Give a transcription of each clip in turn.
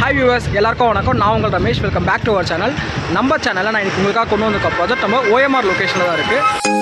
hi viewers எல்லாருக்கும் வணக்கம் நான் உங்கள் Ramesh welcome back to our channel நம்ம சேனலில் நான் இன்னைக்கு உங்களுக்காக கொண்டு வந்திருக்க ப்ராஜெக்ட் நம்ம ஓஎம்ஆர் லொக்கேஷனில் தான் இருக்குது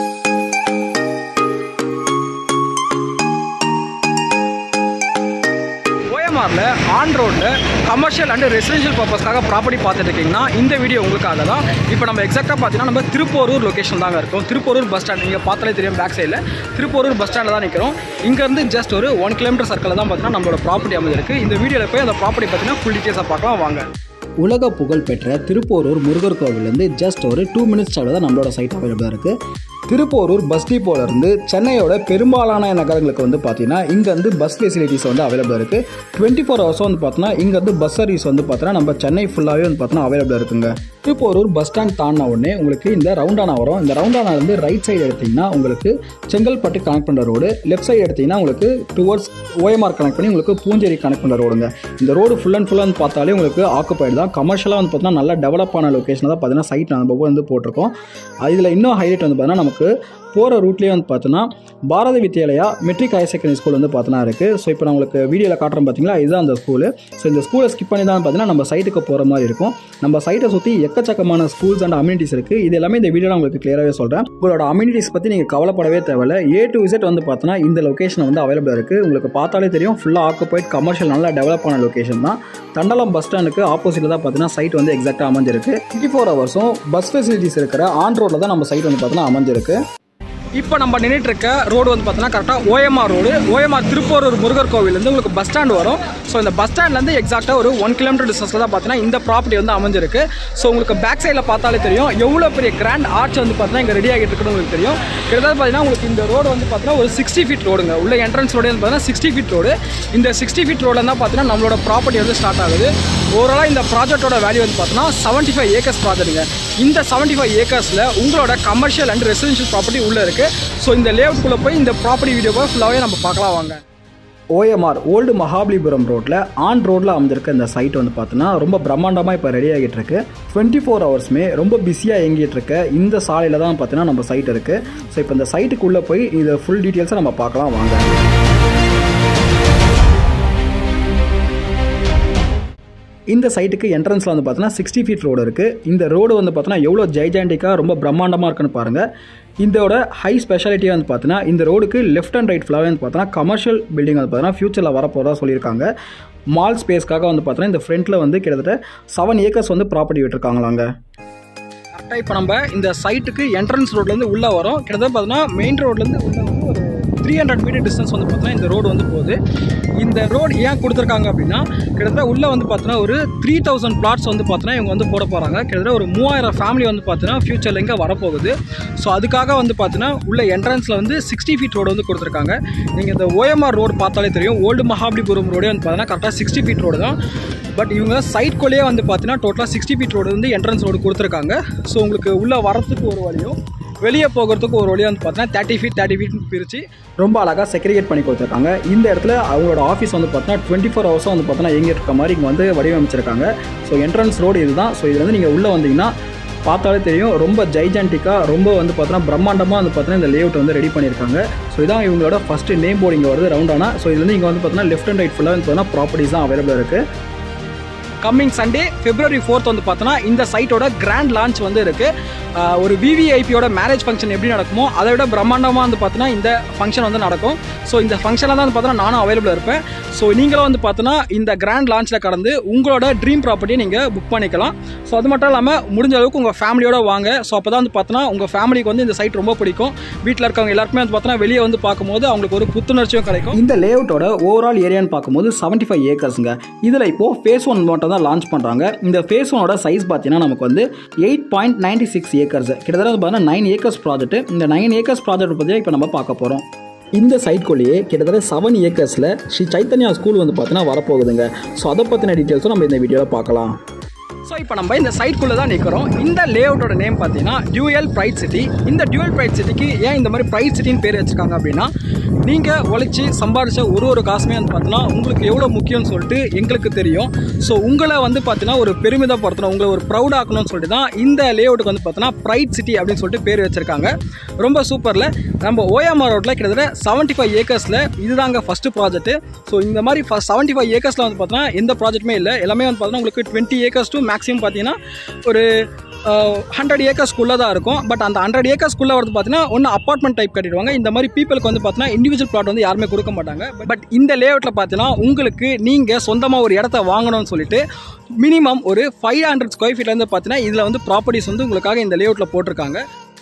ஓஎம்ஆரில் ஆன் ரோட்டில் கமர்ஷியல் அண்ட் ரெசிடென்ஷியல் பர்பஸ்க்காக ப்ராப்பர்ட்டி பார்த்துட்டு இருக்கீங்கன்னா இந்த வீடியோ உங்களுக்காக தான் இப்போ நம்ம எக்ஸாக்டாக பார்த்தீங்கன்னா நம்ம திருப்போரூர் லொக்கேஷன் தாங்க இருக்கும் திருப்போரூர் பஸ் ஸ்டாண்ட் நீங்கள் பார்த்தாலே தெரியும் பேக் சைடில் திருப்போரூர் பஸ் ஸ்டாண்டில் தான் நிற்கிறோம் இங்கேருந்து ஜஸ்ட் ஒரு ஒன் கிலோமீட்டர் சர்க்கிளில் தான் பார்த்தீங்கன்னா நம்மளோட ப்ராப்பர்ட்டி அமைஞ்சிருக்கு இந்த வீடியோவில் போய் அந்த ப்ராப்பர்ட்டி பார்த்தீங்கன்னா ஃபுல் டீட்டெயில்ஸாக பார்க்கலாம் வாங்க உலக புகழ்பெற்ற திருப்போரூர் முருகர் கோவிலேருந்து ஜஸ்ட் ஒரு டூ மினிட்ஸ் தான் நம்மளோட சைட் அவைலபிளாக இருக்குது திருப்போரூர் பஸ் டிப்போலேருந்து சென்னையோட பெரும்பாலான நகரங்களுக்கு வந்து பார்த்தீங்கன்னா இங்கேருந்து பஸ் ஃபெசிலிட்டிஸ் வந்து அவைலபிளாக இருக்குது டுவெண்ட்டி ஃபோர் ஹவர்ஸும் வந்து பார்த்தீங்கன்னா இங்கேருந்து பஸ் சர்வீஸ் வந்து பார்த்தீங்கன்னா நம்ம சென்னை ஃபுல்லாகவே வந்து பார்த்தீங்கன்னா அவைலபிளாக இருக்குங்க திருப்போரூர் பஸ் ஸ்டாண்ட் தாண்டின உடனே உங்களுக்கு இந்த ரவுண்டானா வரும் இந்த ரவுண்டானாலேருந்து ரைட் சைடு எடுத்தீங்கன்னா உங்களுக்கு செங்கல்பட்டு கனெக்ட் பண்ணுற ரோடு லெஃப்ட் சைடு எடுத்தீங்கன்னா உங்களுக்கு டுவர்ட்ஸ் ஓஎம்ஆர் கனெக்ட் பண்ணி உங்களுக்கு பூஞ்சேரி கனெக்ட் பண்ணுற ரோடுங்க இந்த ரோடு ஃபுல் அண்ட் ஃபுல்லாக வந்து பார்த்தாலே உங்களுக்கு ஆக்குப்பைடு தான் கமர்ஷியலாக வந்து பார்த்தீங்கன்னா நல்லா டெவலப் ஆன லொக்கேஷன் தான் பார்த்தீங்கன்னா சைட் நம்ம வந்து போட்டிருக்கோம் இதில் இன்னும் ஹைலைட் வந்து பார்த்தீங்கன்னா நமக்கு போகிற ரூட்லேயே வந்து பார்த்தோன்னா Bharathi Vidyalaya matric higher secondary school வந்து பார்த்தோன்னா இருக்குது ஸோ இப்போ நான் உங்களுக்கு வீடியோவில் காட்டுறேன் பார்த்தீங்களா இதுதான் அந்த ஸ்கூலு ஸோ இந்த ஸ்கூலை ஸ்கிப் பண்ணி தான் பார்த்தீங்கன்னா நம்ம சைட்டுக்கு போகிற மாதிரி இருக்கும் நம்ம சைட்டை சுற்றி எக்கச்சக்கமான ஸ்கூல்ஸ் அண்ட் அம்யூனிட்டிஸ் இருக்குது இது எல்லாமே இந்த வீடியோவில் உங்களுக்கு கிளியராகவே சொல்கிறேன் உங்களோட அம்யூனிட்டிஸ் பற்றி நீங்கள் கவலைப்படவே தேவையில்ல ஏ டு விசிட் வந்து பார்த்தோன்னா இந்த லொக்கேஷன் வந்து அவைலபிளாக இருக்குது உங்களுக்கு பார்த்தாலே தெரியும் ஃபுல்லாக ஆக்குப்பைட் கமர்ஷியல் நல்லா டெவலப் ஆன லொக்கேஷன் தான் தண்டலம் பஸ் ஸ்டாண்டுக்கு ஆப்போசிட்டில் தான் பார்த்தீங்கன்னா சைட் வந்து எக்ஸாக்டாக அமைஞ்சிருக்கு டுவெண்ட்டி ஃபோர் ஹவர்ஸும் பஸ் ஃபெசிலிட்டிஸ் இருக்கிற ஆன் ரோட்டில் தான் நம்ம சைட் வந்து பார்த்தீங்கன்னா அமைஞ்சிருக்கு இப்போ நம்ம நின்றுட்டு இருக்க ரோடு வந்து பார்த்தீங்கன்னா கரெக்டாக OMR road OMR Thiruporur Murugar கோவிலேருந்து உங்களுக்கு பஸ் ஸ்டாண்ட் வரும் ஸோ இந்த பஸ் ஸ்டாண்ட்லேருந்து எக்ஸாக்டாக ஒரு ஒன் கிலோமீட்டர் டிஸ்டன்ஸில் தான் பார்த்தீங்கன்னா இந்த ப்ராப்பர்ட்டி வந்து அமைஞ்சிருக்கு ஸோ உங்களுக்கு பேக் சைடில் பார்த்தாலே தெரியும் எவ்வளோ பெரிய கிராண்ட் ஆர்ச் வந்து பார்த்தீங்கன்னா இங்கே ரெடி ஆகிட்டு இருக்குன்னு உங்களுக்கு தெரியும் கிட்டத்தட்ட பார்த்தீங்கன்னா உங்களுக்கு இந்த ரோடு வந்து பார்த்தீங்கன்னா ஒரு சிக்ஸ்டி ஃபீட் ரோடுங்க உள்ள என்ட்ரன்ஸ் ரோடு வந்து பார்த்தீங்கன்னா சிக்ஸ்டி ஃபீட் ரோடு இந்த சிக்ஸ்டி ஃபீட் ரோடில் தான் பார்த்தீங்கன்னா நம்மளோட ப்ராப்பர்ட்டி வந்து ஸ்டார்ட் ஆகுது ஓவராலாக இந்த ப்ராஜெக்ட்டோட வேல்யூ வந்து பார்த்தீங்கன்னா செவன்ட்டி ஃபைவ் ஏக்கர்ஸ் ப்ராஜெக்ட்டுங்க இந்த செவன்ட்டி ஃபைவ் ஏக்கர்ஸில் உங்களோட கமர்ஷியல் அண்ட் ரெசிடென்ஷியல் ப்ராப்பர்ட்டி உள்ளே இருக்குது ஸோ இந்த லேஅவுட்குள்ளே போய் இந்த ப்ராப்பர்ட்டி வீடியோவை ஃபுல்லாகவே நம்ம பார்க்கலாம் வாங்க ஓஎம்ஆர் ஓல்டு மகாபலிபுரம் ரோட்டில் ஆன் ரோட்டில் அமைஞ்சிருக்க இந்த சைட் வந்து பார்த்தோன்னா ரொம்ப பிரம்மாண்டமாக இப்போ ரெடி ஆகிட்டு இருக்கு டுவெண்ட்டி ஃபோர் ஹவர்ஸுமே ரொம்ப பிஸியாக இயங்கிட்டு இருக்க இந்த சாலையில் தான் பார்த்தீங்கன்னா நம்ம சைட் இருக்குது ஸோ இப்போ இந்த சைட்டுக்குள்ளே போய் இது ஃபுல் டீட்டெயில்ஸை நம்ம பார்க்கலாம் வாங்க இந்த சைட்டுக்கு என்ட்ரன்ஸில் வந்து பார்த்தோன்னா சிக்ஸ்டி ஃபீட் ரோடு இருக்குது இந்த ரோடு வந்து பார்த்தோன்னா எவ்வளோ ஜெய்ஜாண்டிக்காக ரொம்ப பிரம்மாண்டமாக இருக்குன்னு பாருங்கள் இதோட ஹை ஸ்பெஷாலிட்டியாக வந்து பார்த்தீங்கன்னா இந்த ரோடுக்கு லெஃப்ட் அண்ட் ரைட் ஃபுல்லாகவே வந்து பார்த்தோன்னா கமர்ஷியல் பில்டிங் வந்து பார்த்தீங்கன்னா ஃபியூச்சரில் வரப்போகிறதா சொல்லியிருக்காங்க மால் ஸ்பேஸ்க்காக வந்து பார்த்தோன்னா இந்த ஃப்ரண்ட்டில் வந்து கிட்டத்தட்ட செவன் ஏக்கர்ஸ் வந்து ப்ராப்பர்ட்டி விட்டுருக்காங்களாங்க கரெக்டாக இப்போ நம்ம இந்த சைட்டுக்கு என்ட்ரன்ஸ் ரோட்லேருந்து உள்ளே வரோம் கிட்டத்தட்ட பார்த்தீங்கன்னா மெயின் ரோட்லேருந்து உள்ளே வந்து ஒரு த்ரீ ஹண்ட்ரட் மீட்டர் டிஸ்டன்ஸ் வந்து பார்த்தீங்கன்னா இந்த ரோடு வந்து போகுது இந்த ரோடு ஏன் கொடுத்துருக்காங்க அப்படின்னா கிட்டத்தட்ட உள்ளே வந்து பார்த்தீங்கன்னா ஒரு த்ரீ தௌசண்ட் பிளாட்ஸ் வந்து பார்த்தீங்கன்னா இவங்க வந்து போட போகிறாங்க கிட்டத்தட்ட ஒரு மூவாயிரம் ஃபேமிலி வந்து பார்த்தீங்கன்னா ஃபியூச்சரில் இங்கே வரப்போகுது ஸோ அதுக்காக வந்து பார்த்தீங்கன்னா உள்ள என்ட்ரன்ஸில் வந்து சிக்ஸ்டி ஃபீட் ரோடு வந்து கொடுத்துருக்காங்க நீங்கள் இந்த ஓஎம்ஆர் ரோடு பார்த்தாலே தெரியும் ஓல்டு மகாபலிபுரம் ரோடே வந்து பார்த்தீங்கன்னா கரெக்டாக சிக்ஸ்டி ஃபீட் ரோடு தான் பட் இவங்க சைட்குள்ளேயே வந்து பார்த்தீங்கன்னா டோட்டலாக சிக்ஸ்டி ஃபீட் ரோடு வந்து என்ட்ரன்ஸ் ரோடு கொடுத்துருக்காங்க ஸோ உங்களுக்கு உள்ளே வரத்துக்கு ஒரு வழியும் வெளியே போகிறதுக்கு ஒரு வழியாக வந்து பார்த்தீங்கன்னா தேர்ட்டி ஃபீட் தேர்ட்டி ஃபீட் பிரித்து ரொம்ப அழகாக செக்ரிகேட் பண்ணி கொடுத்துருக்காங்க இந்த இடத்துல அவங்களோட ஆஃபீஸ் வந்து பார்த்தீங்கன்னா டுவெண்ட்டி ஃபோர் ஹவர்ஸும் வந்து பார்த்தீங்கன்னா இயங்கிட்டு இருக்க மாதிரி இங்கே வந்து வடிவமைச்சிருக்காங்க ஸோ என்ட்ரன்ஸ் ரோடு இதுதான் ஸோ இதில் வந்து நீங்கள் உள்ளே வந்தீங்கன்னா பார்த்தாலே தெரியும் ரொம்ப ஜைஜான்டிக்காக ரொம்ப வந்து பார்த்தீங்கன்னா பிரம்மாண்டமாக வந்து பார்த்தீங்கன்னா இந்த லேஅவுட் வந்து ரெடி பண்ணியிருக்காங்க ஸோ இதான் இவங்களோட ஃபஸ்ட்டு நேம் போர்டு இங்கே வருது ரவுண்டானா ஸோ இதுல வந்து இங்கே வந்து பார்த்தீங்கன்னா லெஃப்ட் அண்ட் ரைட் ஃபுல்லாக வந்து பார்த்தீங்கன்னா ப்ராப்பர்ட்டிஸ் தான் அவைலபிளாக இருக்குது கம்மிங் சண்டே பிப்ரவரி ஃபோர்த் வந்து பார்த்தோன்னா இந்த சைட்டோட கிராண்ட் லான்ச் வந்து இருக்குது ஒரு விவிஐபியோட மேரேஜ் ஃபங்க்ஷன் எப்படி நடக்குமோ அதை விட பிரம்மாண்டமாக வந்து பார்த்தோன்னா இந்த ஃபங்க்ஷன் வந்து நடக்கும் ஸோ இந்த ஃபங்க்ஷனில் தான் வந்து பார்த்தோன்னா நானும் அவைலபிளாக இருப்பேன் ஸோ நீங்களும் வந்து பார்த்தோன்னா இந்த கிராண்ட் லான்ச்சில் கடந்து உங்களோட ட்ரீம் ப்ராப்பர்ட்டியை நீங்கள் புக் பண்ணிக்கலாம் ஸோ அது மட்டும் இல்லாமல் முடிஞ்ச அளவுக்கு உங்கள் ஃபேமிலியோட வாங்க ஸோ அப்போ தான் வந்து பார்த்தோன்னா உங்கள் ஃபேமிலிக்கு வந்து இந்த சைட் ரொம்ப பிடிக்கும் வீட்டில் இருக்கவங்க எல்லாருக்குமே வந்து பார்த்தோன்னா வெளியே வந்து பார்க்கும்போது அவங்களுக்கு ஒரு புத்துணர்ச்சியும் கிடைக்கும் இந்த லேஅவுட்டோட ஓவரால் ஏரியான்னு பார்க்கும்போது செவன்ட்டி ஃபைவ் ஏக்கர்ஸுங்க இதில் இப்போது ஃபேஸ் ஒன் மட்டும் தான் லான்ச் பண்ணுறாங்க இந்த ஃபேஸ் ஒனோட சைஸ் பார்த்தீங்கன்னா நமக்கு வந்து eight point ninety six acres கிட்டத்தட்ட வந்து பார்த்தீங்கன்னா நைன் ஏக்கர்ஸ் ப்ராஜெக்ட் இந்த நைன் ஏக்கர்ஸ் ப்ராஜெக்ட் பற்றி இப்போ நம்ம பார்க்க போகிறோம் இந்த சைட்குள்ளேயே கிட்டத்தட்ட செவன் ஏக்கர்ஸில் ஸ்ரீ சைத்தன்யா ஸ்கூல் வந்து பார்த்தீங்கன்னா வரப்போகுதுங்க ஸோ அதை பற்றின டீட்டெயில்ஸும் நம்ம இந்த வீடியோவில் பார்க்கலாம் ஸோ இப்போ நம்ம இந்த சைட்குள்ளே தான் நிற்கிறோம் இந்த லே அவுட்டோட நேம் பார்த்தீங்கன்னா டியூயல் ப்ரைட் சிட்டி இந்த டியூயல் ப்ரைட் சிட்டிக்கு ஏன் இந்த மாதிரி ப்ரைட் சிட்டின்னு பேர் வச்சிருக்காங்க அப்படின்னா நீங்கள் உழைச்சி சம்பாதிச்ச ஒரு ஒரு காசுமே வந்து பார்த்தீங்கன்னா உங்களுக்கு எவ்வளோ முக்கியம்னு சொல்லிட்டு எங்களுக்கு தெரியும் ஸோ உங்களை வந்து பார்த்தீங்கன்னா ஒரு பெருமிதப்படுத்தணும் உங்களை ஒரு ப்ரௌட் ஆக்கணும்னு சொல்லிட்டு தான் இந்த லே அவுட்டுக்கு வந்து பார்த்தீங்கன்னா ப்ரைட் சிட்டி அப்படின்னு சொல்லிட்டு பேர் வச்சிருக்காங்க ரொம்ப சூப்பரில் நம்ம ஓஎம்ஆர் ரோட்டில் கிட்டத்தட்ட செவன்ட்டி ஃபைவ் ஏக்கர்ஸில் இதுதாங்க ஃபஸ்ட்டு ப்ராஜெக்ட் ஸோ இந்த மாதிரி ஃபஸ்ட் செவன்ட்டி ஃபைவ் ஏக்கர்ஸில் வந்து பார்த்தீங்கன்னா எந்த ப்ராஜெக்ட்டுமே இல்லை எல்லாமே வந்து பார்த்தீங்கன்னா உங்களுக்கு டுவெண்ட்டி ஏக்கர்ஸ் டு மேக்ஸிமம் பார்த்தீங்கன்னா ஒரு ஹண்ட்ரட் ஏக்கர்ஸ்க்குள்ளே தான் இருக்கும் பட் அந்த ஹண்ட்ரட் ஏக்கர்ஸ்க்குள்ளே வந்து பார்த்தீங்கன்னா ஒன்று அப்பார்ட்மெண்ட் டைப் கட்டிடுவாங்க இந்த மாதிரி பீப்புளுக்கு வந்து பார்த்தீங்கன்னா இண்டிவிஜுவல் பிளாட் வந்து யாருமே கொடுக்க மாட்டாங்க பட் இந்த லேஅவுட்டில் பார்த்தீங்கன்னா உங்களுக்கு நீங்கள் சொந்தமாக ஒரு இடத்த வாங்கணும்னு சொல்லிட்டு மினிமம் ஒரு ஃபைவ் ஹண்ட்ரட் ஸ்கொயர் ஃபீட்லேருந்து பார்த்தீங்கன்னா இதில் வந்து ப்ராப்பர்ட்டிஸ் வந்து உங்களுக்காக இந்த லேஅவுட்டில் போட்டிருக்காங்க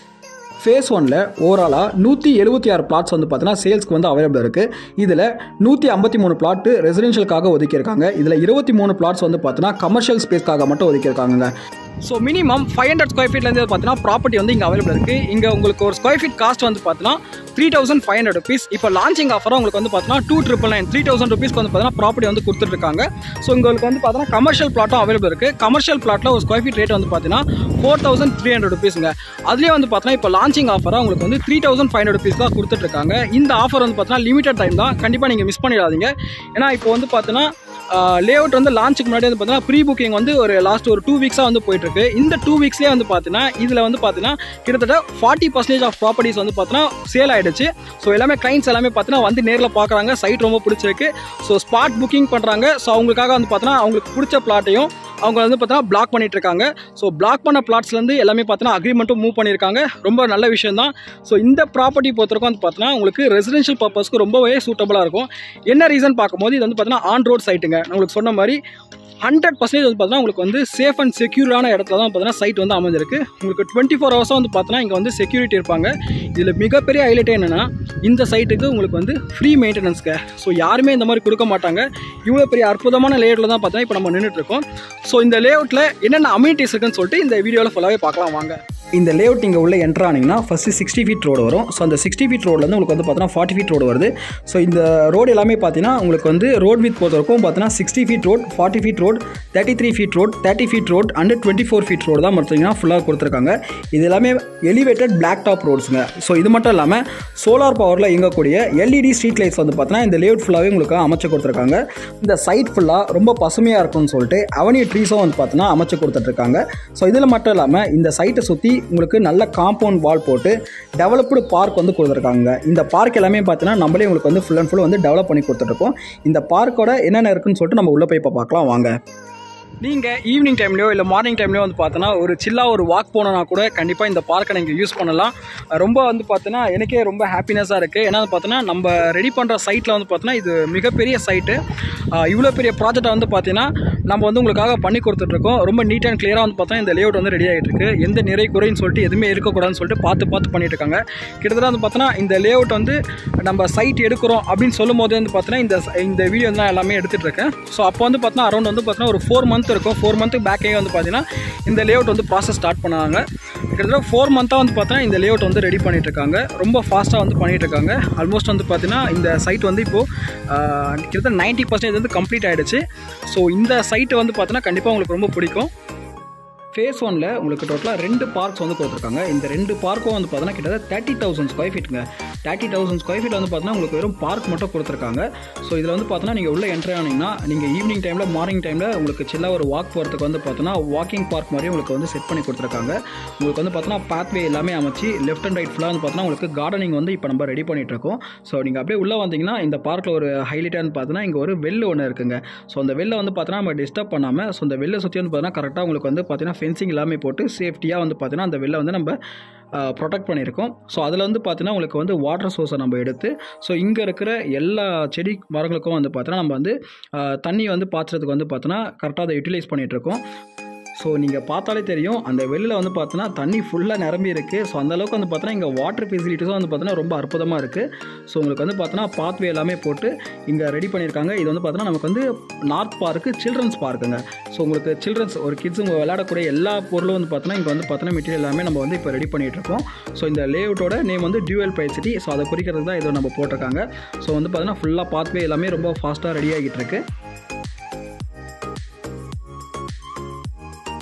ஃபேஸ் ஒனில் ஓவராலாக நூற்றி எழுபத்தி ஆறு பிளாட்ஸ் வந்து பார்த்தீங்கன்னா சேல்ஸ்க்கு வந்து அவைலபிள் இருக்குது இதில் நூற்றி ஐம்பத்தி மூணு பிளாட்டு ரெசிடென்ஷியலுக்காக ஒதுக்கியிருக்காங்க இதில் இருபத்தி மூணு பிளாட்ஸ் வந்து பார்த்தீங்கன்னா கமர்ஷியல் ஸ்பேஸ்க்காக மட்டும் ஒதுக்கியிருக்காங்க so minimum five hundred square ஃபீட்லேருந்து பார்த்தீங்கன்னா ப்ராப்பர்ட்டி வந்து இங்கே அவைலபிள் இருக்குது இங்கே உங்களுக்கு ஒரு ஸ்கொயர் ஃபீட் காஸ்ட் வந்து பார்த்தீங்கன்னா three thousand five hundred rupees இப்போ லான்ச்சிங் ஆஃபராக உங்களுக்கு வந்து பார்த்தீங்கன்னா two triple nine three thousand ருபீஸ்க்கு வந்து பார்த்தீங்கன்னா ப்ராப்பர்ட்டி வந்து கொடுத்துட்ருக்காங்க ஸோ உங்களுக்கு வந்து பார்த்தீங்கன்னா கமர்ஷியல் பிளாட்டும் அவைலபிள் இருக்குது கமர்ஷியல் பிளாட்டில் ஒரு ஸ்கொயர் ஃபீட் ரேட் வந்து பார்த்தீங்கன்னா ஃபோர் தௌசண்ட் த்ரீ ஹண்ட்ரட் ருபீஸுங்க அதுலேயே வந்து பார்த்தீங்கன்னா இப்போ லான்ச்சிங் ஆஃபராக உங்களுக்கு வந்து three thousand five hundred rupees தான் கொடுத்துட்ருக்காங்க இந்த ஆஃபர் வந்து பார்த்தீங்கன்னா லிமிடெட் டைம் தான் கண்டிப்பாக நீங்கள் மிஸ் பண்ணிடாதீங்க ஏன்னா இப்போ வந்து பார்த்தீங்கன்னா லே அவுட் வந்து லான்ச்சுக்கு முன்னாடி வந்து பார்த்தீங்கன்னா ப்ரீ புக்கிங் வந்து ஒரு லாஸ்ட் ஒரு டூ வீக்ஸாக வந்து போயிட்டுருக்கு இந்த டூ வீக்ஸ்லேயே வந்து பார்த்தீங்கன்னா இதில் வந்து பார்த்தீங்கன்னா கிட்டத்தட்ட ஃபார்ட்டி பர்சன்டேஜ் ஆஃப் ப்ராப்பர்ட்டிஸ் வந்து பார்த்தீங்கன்னா சேல் ஆகிடுச்சு ஸோ எல்லாமே கிளைண்ட்ஸ் எல்லாமே பார்த்தீங்கன்னா வந்து நேரில் பார்க்குறாங்க சைட் ரொம்ப பிடிச்சிருக்கு ஸோ ஸ்பாட் புக்கிங் பண்ணுறாங்க ஸோ அவங்களுக்காக வந்து பார்த்தீங்கன்னா அவங்களுக்கு பிடிச்ச பிளாட்டையும் அவங்க வந்து பார்த்தீங்கன்னா பிளாக் பண்ணிட்டு இருக்காங்க ஸோ பிளாக் பண்ண பிளாட்ஸ்லேருந்து எல்லாமே பார்த்தீங்கன்னா அக்ரிமெண்ட்டும் மூவ் பண்ணியிருக்காங்க ரொம்ப நல்ல விஷயம் தான் ஸோ இந்த ப்ராப்பர்ட்டி பொறுத்தவரைக்கும் வந்து பார்த்தீங்கன்னா உங்களுக்கு ரெசிடென்ஷியல் பர்பஸ்க்கு ரொம்பவே சூட்டபுளாக இருக்கும் என்ன ரீசன் பார்க்கும்போது இது வந்து பார்த்தீங்கன்னா ஆன் ரோட் சைட்டுங்க நான் உங்களுக்கு சொன்ன மாதிரி ஹண்ட்ரட் பர்சன்டேஜ் வந்து பார்த்தீங்கன்னா உங்களுக்கு வந்து சேஃப் அண்ட் செக்யூரான இடத்துல தான் பார்த்தீங்கன்னா சைட் வந்து அமைஞ்சிருக்கு உங்களுக்கு டுவெண்ட்டி ஃபோர் ஹவர்ஸாக வந்து பார்த்தீங்கன்னா இங்கே வந்து செக்யூரிட்டி இருப்பாங்க இதில் மிகப்பெரிய ஹைலைட் என்னென்னா இந்த சைட்டுக்கு உங்களுக்கு வந்து ஃப்ரீ மெயின்டெனன்ஸ்க்கு ஸோ யாருமே இந்த மாதிரி கொடுக்க மாட்டாங்க இவ்வளோ பெரிய அற்புதமான லேஅவுட்டில் தான் பார்த்தீங்கன்னா இப்போ நம்ம நின்றுட்டு இருக்கோம் ஸோ இந்த லேஅவுட்டில் என்னென்ன அம்யூனிட்டிஸ் இருக்குன்னு சொல்லிட்டு இந்த வீடியோவில் ஃபுல்லாகவே பார்க்கலாம் வாங்க இந்த லேஅவுட் நீங்கள் உள்ள என்ட்ரு ஆனீங்கன்னா ஃபஸ்ட்டு சிக்ஸ்டி ஃபீட் ரோடு வரும் ஸோ அந்த சிக்ஸ்டி ஃபீட் ரோட்லேருந்து உங்களுக்கு வந்து பார்த்தீங்கன்னா ஃபார்ட்டி ஃபீட் ரோடு வருது ஸோ இந்த ரோடு எல்லாமே பார்த்தீங்கன்னா உங்களுக்கு வந்து ரோட் வித் பொறுத்த வரைக்கும் பார்த்தீங்கன்னா sixty feet road forty feet road thirty three feet road thirty feet road and twenty four feet road தான் பார்த்தீங்கன்னா ஃபுல்லாக கொடுத்துருக்காங்க இது எல்லாமே எலிவேட்டட் பிளாக் டாப் ரோட்ஸுங்க ஸோ இது மட்டும் இல்லாமல் சோலார் பவரில் இயங்கக்கூடிய எல்இடி ஸ்ட்ரீட் லைட்ஸ் வந்து பார்த்தீங்கன்னா இந்த லேஅவுட் ஃபுல்லாகவே உங்களுக்கு அமைச்சு கொடுத்துருக்காங்க இந்த சைட் ஃபுல்லாக ரொம்ப பசுமையாக இருக்கும்னு சொல்லிட்டு அவனிய ட்ரீஸும் வந்து பார்த்தீங்கன்னா அமைச்சு கொடுத்துட்ருக்காங்க ஸோ இதில் மட்டும் இல்லாமல் இந்த சைட்டை சுற்றி உங்களுக்கு நல்ல காம்பவுண்ட் வால் போட்டு டெவலப்டு பார்க் வந்து கொடுத்துருக்காங்க இந்த பார்க் எல்லாமே பார்த்தீங்கன்னா நம்மளே உங்களுக்கு வந்து ஃபுல் அண்ட் ஃபுல் வந்து டெவலப் பண்ணி கொடுத்துட்ருக்கோம் இந்த பார்க்கோட என்னென்ன இருக்குன்னு சொல்லிட்டு நம்ம உள்ளே போய் இப்போ பார்க்கலாம் வாங்க நீங்கள் ஈவினிங் டைம்லையோ இல்லை மார்னிங் டைம்லையோ வந்து பார்த்தோன்னா ஒரு சில்லாக ஒரு வாக் போனோன்னா கூட கண்டிப்பாக இந்த பார்க்கை நீங்கள் யூஸ் பண்ணலாம் ரொம்ப வந்து பார்த்தோன்னா எனக்கே ரொம்ப ஹாப்பினஸாக இருக்குது ஏன்னா வந்து பார்த்தோன்னா நம்ம ரெடி பண்ணுற சைட்டில் வந்து பார்த்தோன்னா இது மிகப்பெரிய சைட்டு இவ்வளோ பெரிய ப்ராஜெக்டை வந்து பார்த்தீங்கன்னா நம்ம வந்து உங்களுக்காக பண்ணி கொடுத்துட்ருக்கோம் ரொம்ப நீட் அண்ட் கிளியராக வந்து பார்த்தா இந்த லேஅவுட் வந்து ரெடி ஆகிட்டு இருக்கு எந்த நிறை குறைன்னு சொல்லிட்டு எதுவுமே இருக்கக்கூடாதுன்னு சொல்லிட்டு பார்த்து பார்த்து பண்ணிட்டு இருக்காங்க கிட்டத்தட்ட வந்து பார்த்தோன்னா இந்த லேஅவுட் வந்து நம்ம சைட் எடுக்கிறோம் அப்படின்னு சொல்லும் போது வந்து பார்த்தோன்னா இந்த இந்த வீடியோ தான் எல்லாமே எடுத்துகிட்டு இருக்கேன் ஸோ அப்போ வந்து பார்த்தோன்னா அரௌண்ட் வந்து பார்த்தோன்னா ஒரு ஃபோர் மந்த் இருக்கும் ஃபோர் மந்த்துக்கு பேக்கே வந்து பார்த்தீங்கன்னா இந்த லேஅவுட் வந்து ப்ராசஸ் ஸ்டார்ட் பண்ணாங்க கிட்டத்தட்ட ஃபோர் மந்த்தாக வந்து பார்த்தீங்கன்னா இந்த லேஅவுட் வந்து ரெடி பண்ணிட்டு இருக்காங்க ரொம்ப ஃபாஸ்ட்டாக வந்து பண்ணிட்டு இருக்காங்க ஆல்மோஸ்ட் வந்து பார்த்தீங்கன்னா இந்த சைட் வந்து இப்போது கிட்டத்தட்ட நைன்ட்டி பர்சன்டேஜ் வந்து கம்ப்ளீட் ஆகிடுச்சு ஸோ இந்த சைட்டு வந்து பார்த்தீங்கன்னா கண்டிப்பாக உங்களுக்கு ரொம்ப பிடிக்கும் ஃபேஸ் ஒனில் உங்களுக்கு டோட்டலாக ரெண்டு பார்க்ஸ் வந்து கொடுத்துருக்காங்க இந்த ரெண்டு பார்க்கும் வந்து பார்த்தீங்கன்னா கிட்டத்தட்ட தேர்ட்டி தௌசண்ட் ஸ்கொயர் ஃபீட்டுங்க தேர்ட்டி தௌசண்ட் ஸ்கொயர் ஃபீட் வந்து பார்த்தீங்கன்னா உங்களுக்கு வெறும் பார்க் மட்டும் கொடுத்துருக்காங்க ஸோ இதில் வந்து பார்த்தீங்கன்னா நீங்கள் உள்ளே என்ட்ரி ஆனீங்கன்னா நீங்கள் ஈவினிங் டைமில் மார்னிங் டைமில் உங்களுக்கு சில்லாக ஒரு வாக் போகிறதுக்கு வந்து பார்த்தீங்கன்னா வாக்கிங் பார்க் மாதிரி உங்களுக்கு வந்து செட் பண்ணி கொடுத்துருக்காங்க உங்களுக்கு வந்து பார்த்தீங்கன்னா பாத்வே எல்லாமே அமைச்சு லெஃப்ட் அண்ட் ரைட் ஃபுல்லாக வந்து பார்த்தீங்கன்னா உங்களுக்கு கார்டனிங் வந்து இப்போ நம்ம ரெடி பண்ணிட்டு இருக்கோம் ஸோ நீங்கள் அப்படியே உள்ளே வந்தீங்கன்னா இந்த பார்க்கில் ஒரு ஹைலைட்டாக வந்து பார்த்தீங்கன்னா இங்கே ஒரு வெள்ளு ஒன்று இருக்குங்க ஸோ அந்த வெளில வந்து பார்த்தீங்கன்னா நம்ம டிஸ்டர்ப் பண்ணாமல் ஸோ அந்த வெளில சுற்றி வந்து பார்த்தீங்கன்னா கரெக்டாக உங்களுக்கு வந்து பார்த்தீங்கன்னா ஃபென்சிங் எல்லாமே போட்டு சேஃப்டியாக வந்து பார்த்தீங்கன்னா அந்த வெளில வந்து நம்ம ப்ரொடெக்ட் பண்ணியிருக்கோம் ஸோ அதில் வந்து பார்த்தீங்கன்னா உங்களுக்கு வந்து வாட்டர் சோர்ஸை நம்ம எடுத்து ஸோ இங்கே இருக்கிற எல்லா செடி மரங்களுக்கும் வந்து பார்த்தீங்கன்னா நம்ம வந்து ஆஹ், தண்ணி வந்து பாய்ச்சறதுக்கு வந்து பார்த்தீங்கன்னா கரெக்டாக அதை யூட்டிலைஸ் பண்ணிகிட்ருக்கோம் ஸோ நீங்கள் பார்த்தாலே தெரியும் அந்த வெளியில் வந்து பார்த்தீங்கன்னா தண்ணி ஃபுல்லாக நிரம்பி இருக்குது ஸோ அந்த அளவுக்கு வந்து பார்த்தீங்கன்னா இங்கே வாட்டர் ஃபெசிலிட்டிஸும் வந்து பார்த்தீங்கன்னா ரொம்ப அற்புதமாக இருக்குது ஸோ உங்களுக்கு வந்து பார்த்தீங்கன்னா பாத்வே எல்லாமே போட்டு இங்கே ரெடி பண்ணியிருக்காங்க இது வந்து பார்த்தீங்கன்னா நமக்கு வந்து நார்த் பார்க்கு சில்ட்ரன்ஸ் பார்க்குங்க ஸோ உங்களுக்கு சில்ட்ரன்ஸ் ஒரு கிட்ஸ் உங்கள் விளையாடக்கூடிய எல்லா பொருளும் வந்து பார்த்தீங்கன்னா இங்கே வந்து பார்த்தீங்கன்னா மெட்டீரியல் எல்லாமே நம்ம வந்து இப்போ ரெடி பண்ணிட்டு இருக்கோம் ஸோ இந்த லேஅவுட்டோட நேம் வந்து டியூவல் பை சிட்டி ஸோ அதை குறிக்கிறதுக்கு தான் இதை நம்ம போட்டிருக்காங்க ஸோ வந்து பார்த்தீங்கன்னா ஃபுல்லாக பாத்வே எல்லாமே ரொம்ப ஃபாஸ்ட்டாக ரெடி ஆகிட்டு இருக்கு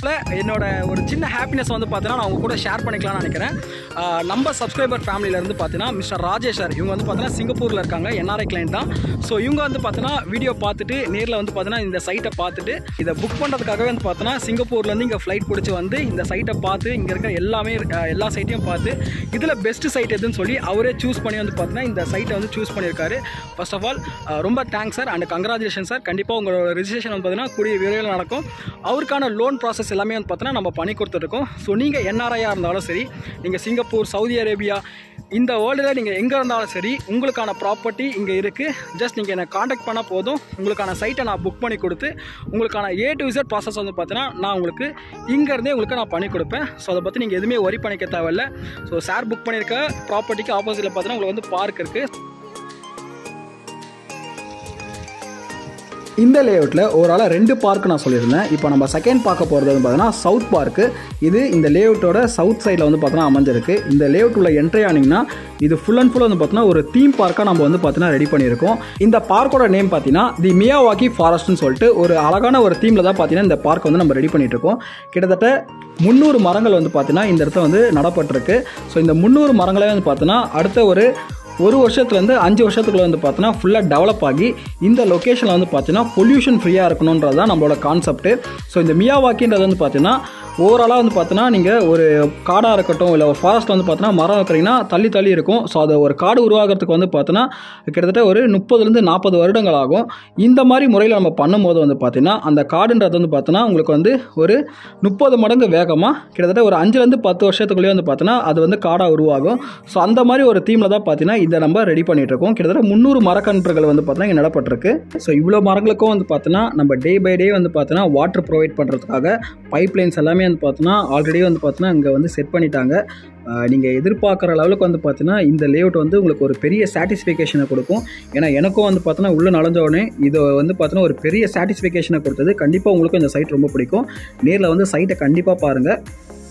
வீடியோஸில் என்னோட ஒரு சின்ன ஹாப்பினஸ் வந்து பார்த்தீங்கன்னா நான் உங்க கூட ஷேர் பண்ணிக்கலாம்னு நினைக்கிறேன் ஆஹ் நம்ம சப்ஸ்கிரைபர் ஃபேமிலியிலேருந்து பார்த்தீங்கன்னா மிஸ்டர் ராஜேஷ் சார் இவங்க வந்து பார்த்தீங்கன்னா சிங்கப்பூரில் இருக்காங்க என்ஆர்ஐ கிளைண்ட் தான் ஸோ இவங்க வந்து பார்த்தீங்கன்னா வீடியோ பார்த்துட்டு நேரில் வந்து பார்த்தீங்கன்னா இந்த சைட்டை பார்த்துட்டு இதை புக் பண்ணுறதுக்காகவே வந்து பார்த்தீங்கன்னா சிங்கப்பூர்லேருந்து இங்கே ஃப்ளைட் பிடிச்சி வந்து இந்த சைட்டை பார்த்து இங்கே இருக்க எல்லாமே ஆஹ் எல்லா சைட்டையும் பார்த்து இதில் பெஸ்ட் சைட் எதுன்னு சொல்லி அவரே சூஸ் பண்ணி வந்து பார்த்தீங்கன்னா இந்த சைட்டை வந்து சூஸ் பண்ணியிருக்காரு ஃபர்ஸ்ட் ஆஃப் ஆல் ரொம்ப thanks sir and congratulation sir கண்டிப்பாக உங்களோட ரிஜிஸ்ட்ரேஷன் வந்து பார்த்தீங்கன்னா கூடிய விரைவில் நடக்கும் அவருக்கான லோன் ப்ராசஸ் எல்லாமே வந்து பார்த்தீங்கன்னா நம்ம பண்ணி கொடுத்துருக்கோம் ஸோ நீங்கள் என்ஆர்ஐயாக இருந்தாலும் சரி நீங்கள் சிங்கப்பூர் சவுதி அரேபியா இந்த வேர்ல்டில் நீங்கள் எங்கே இருந்தாலும் சரி உங்களுக்கான ப்ராப்பர்ட்டி இங்கே இருக்குது ஜஸ்ட் நீங்கள் என்னை காண்டாக்ட் பண்ணால் போதும் உங்களுக்கான சைட்டை நான் புக் பண்ணி கொடுத்து உங்களுக்கான ஏ டு Z ப்ராசஸ் வந்து பார்த்தீங்கன்னா நான் உங்களுக்கு இங்கேருந்தே உங்களுக்கு நான் பண்ணி கொடுப்பேன் ஸோ அதை பற்றி நீங்கள் எதுவுமே ஒரி பண்ணிக்க தேவையில்ல ஸோ சார் புக் பண்ணியிருக்க ப்ராப்பர்ட்டிக்கு ஆப்போசிட்டில் பார்த்தீங்கன்னா உங்களுக்கு வந்து பார்க் இருக்குது இந்த லேஅவுட்டில் ஓவராலாக ரெண்டு பார்க் நான் சொல்லியிருந்தேன் இப்போ நம்ம செகண்ட் பார்க்க போகிறது வந்து பார்த்தீங்கன்னா சவுத் பார்க்கு இது இந்த லேஅவுட்டோட சவுத் சைடில் வந்து பார்த்தீங்கன்னா அமைஞ்சிருக்கு இந்த லேஅவுட் உள்ள என்ட்ரி ஆனீங்கன்னா இது ஃபுல் அண்ட் ஃபுல் வந்து பார்த்தீங்கன்னா ஒரு தீம் பார்க்காக நம்ம வந்து பார்த்தீங்கன்னா ரெடி பண்ணியிருக்கோம் இந்த பார்க்கோட நேம் பார்த்தீங்கன்னா தி மியாவாக்கி ஃபாரஸ்ட்னு சொல்லிட்டு ஒரு அழகான ஒரு தீமில் தான் பார்த்தீங்கன்னா இந்த பார்க் வந்து நம்ம ரெடி பண்ணிட்டு இருக்கோம் கிட்டத்தட்ட முந்நூறு மரங்கள் வந்து பார்த்தீங்கன்னா இந்த இடத்துல வந்து நடப்பட்டிருக்கு ஸோ இந்த முந்நூறு மரங்களே வந்து பார்த்தீங்கன்னா அடுத்த ஒரு ஒரு வருஷத்துலேருந்து அஞ்சு வருஷத்துக்குள்ள வந்து பார்த்தீங்கன்னா ஃபுல்லாக டெவலப் ஆகி இந்த லொக்கேஷனில் வந்து பார்த்தீங்கன்னா பொல்யூஷன் ஃப்ரீயாக இருக்கணுன்றது தான் நம்மளோட கான்செப்ட்டு ஸோ இந்த மியாவாக்கின்றது வந்து பார்த்தீங்கன்னா ஓவராலாக வந்து பார்த்தீங்கன்னா நீங்கள் ஒரு காடாக இருக்கட்டும் இல்லை ஒரு ஃபாரஸ்ட்டில் வந்து பார்த்தீங்கன்னா மரம் வைக்கிறீங்கன்னா தள்ளி தள்ளி இருக்கும் ஸோ அது ஒரு காடு உருவாகிறதுக்கு வந்து பார்த்தீங்கன்னா கிட்டத்தட்ட ஒரு முப்பதுலேருந்து நாற்பது வருடங்கள் ஆகும் இந்த மாதிரி முறையில் நம்ம பண்ணும்போது வந்து பார்த்தீங்கன்னா அந்த காடுன்றது வந்து பார்த்தீங்கன்னா உங்களுக்கு வந்து ஒரு முப்பது மடங்கு வேகமாக கிட்டத்தட்ட ஒரு அஞ்சுலேருந்து பத்து வருஷத்துக்குள்ளேயே வந்து பார்த்தீங்கன்னா அது வந்து காடாக உருவாகும் ஸோ அந்த மாதிரி ஒரு தீமில் தான் பார்த்தீங்கன்னா இதை நம்ம ரெடி பண்ணிட்டு இருக்கோம் கிட்டத்தட்ட முந்நூறு மரக்கன்றுகள் வந்து பார்த்தீங்கன்னா இங்கே நடப்பட்டிருக்கு ஸோ இவ்வளோ மரங்களுக்கும் வந்து பார்த்தீங்கன்னா நம்ம டே பை டே வந்து பார்த்தீங்கன்னா வாட்டர் ப்ரொவைட் பண்ணுறதுக்காக பைப் லைன்ஸ் எல்லாமே வந்து பார்த்தீங்கன்னா ஆல்ரெடி வந்து பார்த்தீங்கன்னா இங்கே வந்து செட் பண்ணிட்டாங்க நீங்கள் எதிர்பார்க்குற லெவலுக்கு வந்து பார்த்தீங்கன்னா இந்த லேஅவுட் வந்து உங்களுக்கு ஒரு பெரிய சாட்டிஸ்ஃபிகேஷனை கொடுக்கும் ஏன்னா எனக்கும் வந்து பார்த்தீங்கன்னா உள்ளே நுழைஞ்ச உடனே இது வந்து பார்த்தீங்கன்னா ஒரு பெரிய சாட்டிஸ்ஃபிகேஷனை கொடுத்தது கண்டிப்பாக உங்களுக்கும் இந்த சைட் ரொம்ப பிடிக்கும் நேரில் வந்து சைட்டை கண்டிப்பாக பாருங்கள்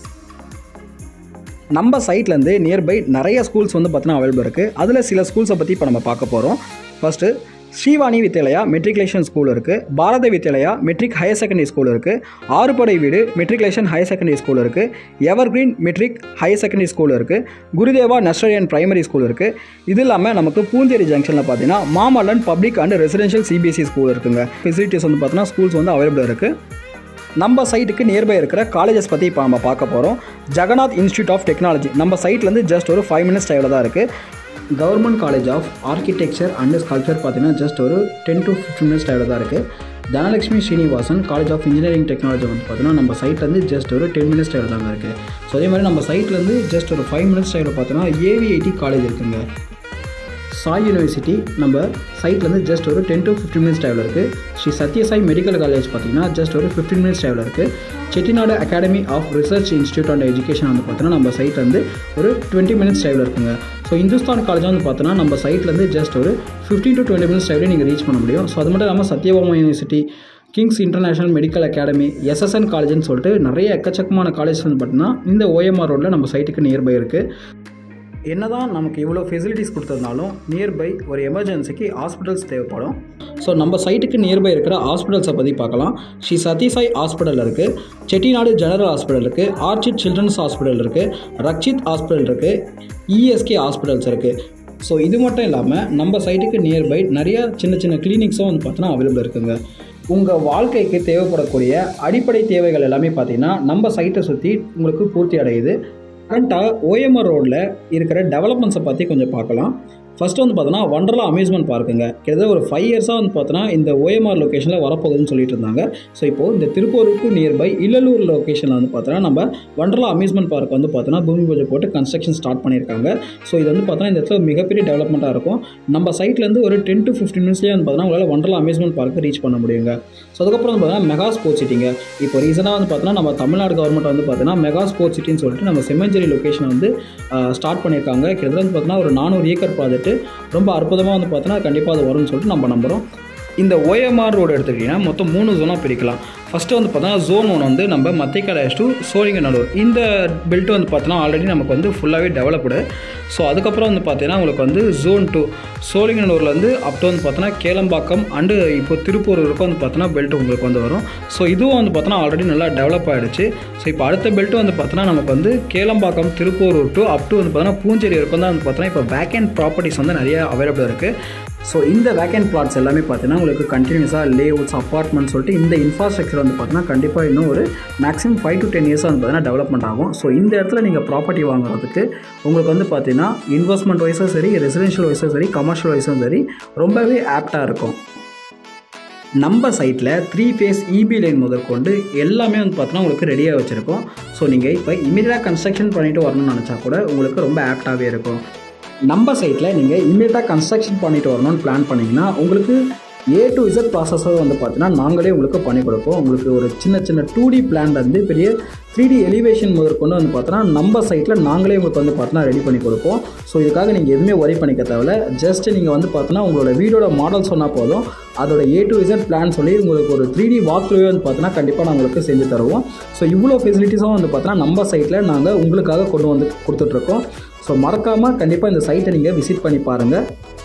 நம்ம சைட்லேருந்து நியர்பை நிறைய ஸ்கூல்ஸ் வந்து பார்த்தீங்கன்னா அவைலபிள் இருக்குது அதில் சில ஸ்கூல்ஸை பற்றி இப்போ நம்ம பார்க்க போகிறோம் first Srivani Vidyalaya matriculation school இருக்குது Bharatha Vidyalaya matric higher secondary school இருக்குது Arupadai Veedu matriculation higher secondary school இருக்குது evergreen matric higher secondary school இருக்குது Gurudeva nursery and primary school இருக்குது இது இல்லாமல் நமக்கு பூந்தேரி ஜங்ஷனில் பார்த்தீங்கன்னா Mamallan public and residential CBSE school இருக்குங்க ஃபெசிலிட்டிஸ் வந்து பார்த்தீங்கன்னா ஸ்கூல்ஸ் வந்து அவைலபிள் இருக்குது நம்ம சைட்டுக்கு நியர்பை இருக்கிற காலேஜஸ் பற்றி இப்போ நம்ம பார்க்க போகிறோம் ஜெகநாத் இன்ஸ்டியூட் ஆஃப் டெக்னாலஜி நம்ம சைட்லேருந்து ஜஸ்ட் ஒரு ஃபைவ் மினிட்ஸ் டைமில் தான் இருக்குது government college of architecture and sculpture பார்த்தீங்கன்னா ஜஸ்ட் ஒரு டென் டு ஃபிஃப்டின் மினிட்ஸ் டைமில் தான் இருக்குது Dhanalakshmi Srinivasan college of engineering technology வந்து பார்த்தீங்கன்னா நம்ம சைட்லேருந்து ஜஸ்ட் ஒரு டென் மினிட்ஸ் டைமில் தாங்க இருக்குது ஸோ அதே மாதிரி நம்ம சைட்லேருந்து ஜஸ்ட் ஒரு ஃபைவ் மினிட்ஸ் டைமில் பார்த்தீங்கன்னா ஏவிஐடி காலேஜ் இருக்குங்க சாய் யூனிவர்சிட்டி நம்ம சைட்லேருந்து ஜஸ்ட் ஒரு டென் டு ஃபிஃப்டின் மினிட்ஸ் டைமில் இருக்குது ஸ்ரீ சத்யசாய் மெடிக்கல் காலேஜ் பார்த்தீங்கன்னா ஜஸ்ட் ஒரு ஃபிஃப்டின் மினிட்ஸ் டைமில் இருக்குது Chettinad academy of research institute and education வந்து பார்த்தீங்கன்னா நம்ம சைட்லேருந்து ஒரு டுவெண்ட்டி மினிட்ஸ் டைமில் இருக்குங்க ஸோ இந்துஸ்தான் காலேஜ் வந்து பார்த்தோன்னா நம்ம சைட்லேருந்து ஜஸ்ட் ஒரு ஃபிஃப்டின் டு டுவெண்ட்டி மினிட்ஸ் டைமில் நீங்கள் ரீச் பண்ண முடியும் ஸோ அது மட்டும் இல்லாமல் Sathyabama university Kings international medical academy SSN காலேஜ்னு சொல்லிட்டு நிறைய எக்கச்சக்கமான காலேஜ் வந்து பார்த்தீங்கன்னா இந்த ஓஎம்ஆர் ரோட்டில் நம்ம சைட்டுக்கு நியர்பை இருக்குது என்னதான் நமக்கு இவ்வளோ ஃபெசிலிட்டிஸ் கொடுத்ததுனாலும் நியர்பை ஒரு எமர்ஜென்சிக்கு ஹாஸ்பிட்டல்ஸ் தேவைப்படும் ஸோ நம்ம சைட்டுக்கு நியர்பை இருக்கிற ஹாஸ்பிட்டல்ஸை பற்றி பார்க்கலாம் ஸ்ரீ சத்யசாய் ஹாஸ்பிட்டல் இருக்குது செட்டிநாடு ஜெனரல் ஹாஸ்பிட்டல் இருக்குது ஆர்ச்சிட் சில்ட்ரன்ஸ் ஹாஸ்பிட்டல் இருக்குது ரக்ஷித் ஹாஸ்பிட்டல் இருக்குது இஎஸ்கே ஹாஸ்பிட்டல்ஸ் இருக்குது ஸோ இது மட்டும் இல்லாமல் நம்ம சைட்டுக்கு நியர்பை நிறையா சின்ன சின்ன கிளினிக்ஸும் வந்து பார்த்தோன்னா அவைலபிள் இருக்குங்க உங்கள் வாழ்க்கைக்கு தேவைப்படக்கூடிய அடிப்படை தேவைகள் எல்லாமே பார்த்தீங்கன்னா நம்ம சைட்டை சுற்றி உங்களுக்கு பூர்த்தி அடையுது கரண்ட்டாக ஓஎம்ஆர் ரோடில் இருக்கிற டெவலப்மெண்ட்ஸை பற்றி கொஞ்சம் பார்க்கலாம் ஃபஸ்ட்டு வந்து பார்த்தோன்னா வண்டர்லா அம்யூஸ்மெண்ட் பார்க்குங்க கிட்டத்தட்ட ஒரு ஃபைவ் இயர்ஸாக வந்து பார்த்தோன்னா இந்த ஓஎம்ஆர் லொக்கேஷனில் வரப்போகுதுன்னு சொல்லிட்டு இருந்தாங்க ஸோ இப்போது இந்த திருப்பூருக்கு நியர்பை இல்லலூர் லொக்கேஷனில் வந்து பார்த்தோன்னா நம்ம வண்டர்லா அம்யூஸ்மெண்ட் பார்க் வந்து பார்த்தோன்னா பூமி பூஜை போட்டு கன்ஸ்ட்ரக்ஷன் ஸ்டார்ட் பண்ணியிருக்காங்க ஸோ இது வந்து பார்த்தோன்னா இந்த இடத்துல மிகப்பெரிய டெவலப்மெண்ட்டாக இருக்கும் நம்ம சைட்லேருந்து ஒரு டென் டு ஃபிஃப்டின் மினிட்ஸ்லேயே வந்து பார்த்தோன்னா உங்களால் வண்டர்லா அம்யூஸ்மெண்ட் பார்க்கு ரீச் பண்ண முடியுங்க ஸோ அதுக்கப்புறம் வந்து பார்த்தீங்கன்னா மெகா ஸ்போர்ட்ஸ் சிட்டிங்க இப்போ ரீசெண்டாக வந்து பார்த்தோன்னா நம்ம தமிழ்நாடு கவர்மெண்ட் வந்து பார்த்தோன்னா மெகா ஸ்போர்ட்ஸ் சிட்டின்னு சொல்லிட்டு நம்ம செம்மஞ்சேரி லொக்கேஷனை வந்து ஸ்டார்ட் பண்ணியிருக்காங்க கிட்டத்தட்ட வந்து பார்த்தோன்னா ஒரு நானூறு ஏக்கர் பார்த்துட்டு ரொம்ப அற்புதமாக வந்து பார்த்தோன்னா கண்டிப்பாக அது வரும்னு சொல்லிட்டு நம்ம நம்புகிறோம் இந்த ஓஎம்ஆர் ரோடு எடுத்துக்கிட்டிங்கன்னா மொத்தம் மூணு ஜோனாக பிரிக்கலாம் ஃபஸ்ட்டு வந்து பார்த்தோன்னா ஜோன் ஒன் வந்து நம்ம மத்தியக்கடாஷ் டு சோழிங்கநல்லூர் இந்த பெல்ட் வந்து பார்த்தோன்னா ஆல்ரெடி நமக்கு வந்து ஃபுல்லாகவே டெவலப்டு ஸோ அதுக்கப்புறம் வந்து பார்த்தீங்கன்னா உங்களுக்கு வந்து ஜோன் டூ சோழிங்கநல்லூர்லேருந்து அப் டு வந்து பார்த்தோன்னா கேளம்பாக்கம் அண்டு இப்போ திருப்பூர் வரைக்கும் வந்து பார்த்தோன்னா பெல்ட் உங்களுக்கு வந்து வரும் ஸோ இதுவும் வந்து பார்த்தோன்னா ஆல்ரெடி நல்லா டெவலப் ஆகிடுச்சு ஸோ இப்போ அடுத்த பெல்ட் வந்து பார்த்தோன்னா நமக்கு வந்து Kelambakkam Tiruppur to up to வந்து பார்த்தோன்னா பூஞ்சேரி வரைக்கும் தான் வந்து பார்த்தோன்னா இப்போ வேக்கண்ட் ப்ராப்பர்ட்டிஸ் வந்து நிறைய அவைலபிள் இருக்குது ஸோ இந்த வேக்கண்ட் பிளாட்ஸ் எல்லாமே பார்த்தீங்கன்னா உங்களுக்கு கண்டினியூஸாக லேஅவுட்ஸ் அப்பார்ட்மெண்ட் சொல்லிட்டு இந்த இன்ஃப்ராஸ்ட்ரக்சர் வந்து பார்த்தீங்கன்னா கண்டிப்பாக இன்னும் ஒரு maximum five to ten years வந்து பார்த்தீங்கன்னா டெவலப்மெண்ட் ஆகும் ஸோ இந்த இடத்துல நீங்கள் ப்ராப்பர்ட்டி வாங்குறதுக்கு உங்களுக்கு வந்து பார்த்தீங்கன்னா இன்வெஸ்ட்மெண்ட் வைஸும் சரி ரெசிடென்ஷியல் வைஸும் சரி கமர்ஷியல் வைஸும் சரி ரொம்பவே ஆப்டாக இருக்கும் நம்ம சைட்டில் த்ரீ ஃபேஸ் இபி லைன் முதற்கொண்டு எல்லாமே வந்து பார்த்தோன்னா உங்களுக்கு ரெடியாக வச்சுருக்கோம் ஸோ நீங்கள் இப்போ இமீடியட்டாக கன்ஸ்ட்ரக்ஷன் பண்ணிட்டு வரணும்னு நினச்சா கூட உங்களுக்கு ரொம்ப ஆப்டாகவே இருக்கும் நம்ம சைட்டில் நீங்கள் இமீடியட்டாக கன்ஸ்ட்ரக்ஷன் பண்ணிட்டு வரணும்னு பிளான் பண்ணிங்கன்னா உங்களுக்கு ஏ டு இசட் ப்ராசஸர் வந்து பார்த்தீங்கன்னா நாங்களே உங்களுக்கு பண்ணி கொடுப்போம் உங்களுக்கு ஒரு சின்ன சின்ன டூ டி பிளான்லேருந்து பெரிய த்ரீ டி எலிவேஷன் முதற்கொண்டு வந்து பார்த்தோன்னா நம்ம சைட்டில் நாங்களே உங்களுக்கு வந்து பார்த்தோன்னா ரெடி பண்ணி கொடுப்போம் ஸோ இதுக்காக நீங்கள் எதுவுமே ஒரி பண்ணிக்க தேவையில்ல ஜஸ்ட் நீங்கள் வந்து பார்த்தோன்னா உங்களோட வீடோட மாடல் சொன்னால் போதும் அதோட ஏ டு இசட் பிளான் சொல்லி உங்களுக்கு ஒரு த்ரீ டி வாக் த்ரூவே வந்து பார்த்தோன்னா கண்டிப்பாக நான் உங்களுக்கு செஞ்சு தருவோம் ஸோ இவ்வளோ ஃபெசிலிட்டிஸும் வந்து பார்த்தோன்னா நம்ம சைட்டில் நாங்கள் உங்களுக்காக கொண்டு வந்து கொடுத்துட்ருக்கோம் ஸோ மறக்காமல் கண்டிப்பாக இந்த சைட்டை நீங்கள் விசிட் பண்ணி பாருங்கள்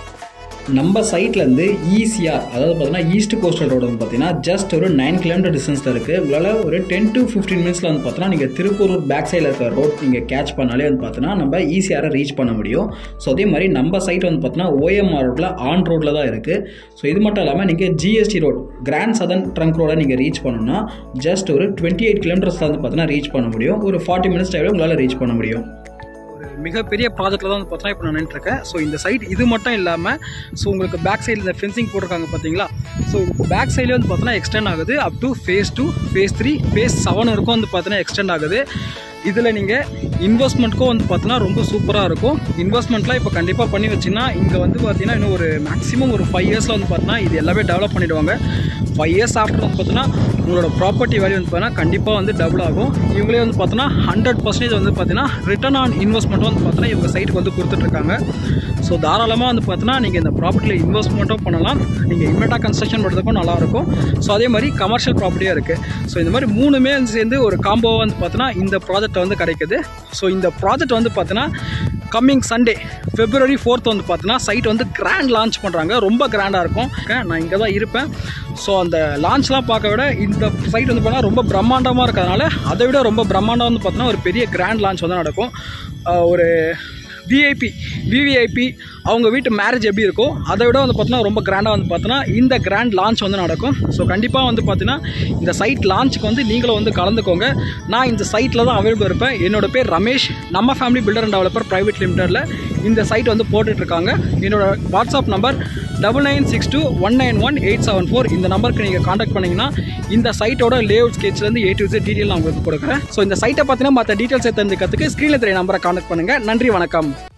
நம்ம சைட்லேருந்து ஈஸியாக அதாவது பார்த்தீங்கன்னா ஈஸ்ட் கோஸ்டல் ரோடு வந்து பார்த்தீங்கன்னா ஜஸ்ட் ஒரு நைன் கிலோமீட்டர் டிஸ்டன்ஸில் இருக்குது உங்களால் ஒரு டென் டு ஃபிஃப்டீன் மினிட்ஸில் வந்து பார்த்தீங்கன்னா நீங்கள் திருப்பூர் பேக் சைடில் இருக்க ரோட் நீங்கள் கேட்ச் பண்ணாலே வந்து பார்த்தீங்கன்னா நம்ம ஈஸியாக ரீச் பண்ண முடியும் ஸோ அதே மாதிரி நம்ம சைட் வந்து பார்த்தீங்கன்னா ஓஎம்ஆர் ரோட்டில் ஆன் ரோட்டில் தான் இருக்குது ஸோ இது மட்டும் இல்லாமல் நீங்கள் GST road grand southern trunk ரோட நீங்கள் ரீச் பண்ணணும்னா ஜஸ்ட் ஒரு டுவெண்ட்டி எயிட் கிலோமீட்டர்ஸில் வந்து பார்த்தீங்கன்னா ரீச் பண்ண முடியும் ஒரு ஃபார்ட்டி மினிட்ஸ் டைமில் உங்களால் ரீச் பண்ண முடியும் ஒரு மிகப்பெரிய ப்ராஜெக்ட்டில் தான் வந்து பார்த்தீங்கன்னா இப்போ நான் நின்றுருக்கேன் ஸோ இந்த சைட் இது மட்டும் இல்லாமல் ஸோ உங்களுக்கு பேக் சைடில் இந்த ஃபென்சிங் போட்டிருக்காங்க பார்த்தீங்களா ஸோ பேக் சைட்லேயே வந்து பார்த்தீங்கன்னா எக்ஸ்டெண்ட் ஆகுது up to phase two phase three phase seven வரைக்கும் வந்து பார்த்தீங்கன்னா எக்ஸ்டெண்ட் ஆகுது இதில் நீங்கள் இன்வெஸ்ட்மெண்ட்க்கும் வந்து பார்த்தீங்கன்னா ரொம்ப சூப்பராக இருக்கும் இன்வெஸ்ட்மெண்ட்லாம் இப்போ கண்டிப்பாக பண்ணி வச்சிங்கன்னா இங்கே வந்து பார்த்தீங்கன்னா இன்னும் ஒரு மேக்ஸிமம் ஒரு ஃபைவ் இயர்ஸில் வந்து பார்த்தீங்கன்னா இது எல்லாமே டெவலப் பண்ணிடுவாங்க ஃபைவ் இயர்ஸ் ஆஃப்டர் வந்து பார்த்தீங்கன்னா உங்களோட ப்ராப்பர்ட்டி வேல்யூ வந்து பார்த்தீங்கன்னா கண்டிப்பாக வந்து டபுள் ஆகும் இவங்களே வந்து பார்த்தீங்கன்னா ஹண்ட்ரட் பர்சன்டேஜ் வந்து பார்த்தீங்கன்னா ரிட்டர்ன் ஆன் இன்வெஸ்ட்மெண்ட்டும் வந்து பார்த்தீங்கன்னா இவங்க சைட்டுக்கு வந்து கொடுத்துட்ருக்காங்க ஸோ தாராளமாக வந்து பார்த்தீங்கன்னா நீங்கள் இந்த ப்ராப்பர்ட்டியில் இன்வெஸ்ட்மெண்ட்டும் பண்ணலாம் நீங்கள் இம்மீடியட்டாக கன்ஸ்ட்ரக்ஷன் பண்ணுறதுக்கும் நல்லாயிருக்கும் ஸோ அதே மாதிரி கமர்ஷியல் ப்ராப்பர்ட்டியாக இருக்குது ஸோ இந்த மாதிரி மூணுமே சேர்ந்து ஒரு காம்போவாக வந்து பார்த்தீங்கன்னா இந்த ப்ராஜெக்ட் வந்து கிடைக்குது ஸோ இந்த ப்ராஜெக்ட் வந்து பார்த்தீங்கன்னா கம்மிங் சண்டே ஃபெப்ரவரி ஃபோர்த் வந்து பார்த்தீங்கன்னா சைட் வந்து கிராண்ட் லான்ச் பண்ணுறாங்க ரொம்ப கிராண்டாக இருக்கும் நான் இங்கே தான் இருப்பேன் ஸோ அந்த லான்ச்லாம் பார்க்க விட இந்த சைட் வந்து பார்த்தீங்கன்னா ரொம்ப பிரம்மாண்டமாக இருக்கிறதுனால அதை விட ரொம்ப பிரம்மாண்டம் வந்து பார்த்தீங்கன்னா ஒரு பெரிய கிராண்ட் லான்ச் வந்து நடக்கும் ஆஹ் ஒரு விஐபி விவிஐபி அவங்க வீட்டு மேரேஜ் எப்படி இருக்கோ அதை விட வந்து பார்த்தீங்கன்னா ரொம்ப கிராண்டாக வந்து பார்த்தீங்கன்னா இந்த கிராண்ட் லான்ச் வந்து நடக்கும் ஸோ கண்டிப்பாக வந்து பார்த்தீங்கன்னா இந்த சைட் லான்ச்சுக்கு வந்து நீங்களும் வந்து கலந்துக்கோங்க நான் இந்த சைட்டில் தான் அவைலபிள் இருப்பேன் என்னோட பேர் ரமேஷ் நம்ம family builder and developer private லிமிடெடில் இந்த சைட் வந்து போட்டுட்ருக்காங்க என்னோட WhatsApp number double nine six two one nine one eight seven four இந்த நம்பருக்கு நீங்கள் காண்டாக்ட் பண்ணிங்கன்னா இந்த சைட்டோட லேஅவுட் ஸ்கெட்ச்லேருந்து ஏ டு டீட்டெயில் நான் உங்களுக்கு கொடுக்குறேன் ஸோ இந்த சைட்டை பார்த்தீங்கன்னா மற்ற டீட்டெயில்ஸ் தெரிஞ்சுக்கிறதுக்கு ஸ்க்ரீனில் தெரிய நம்பரை காண்டாக்ட் பண்ணுங்கள் நன்றி வணக்கம்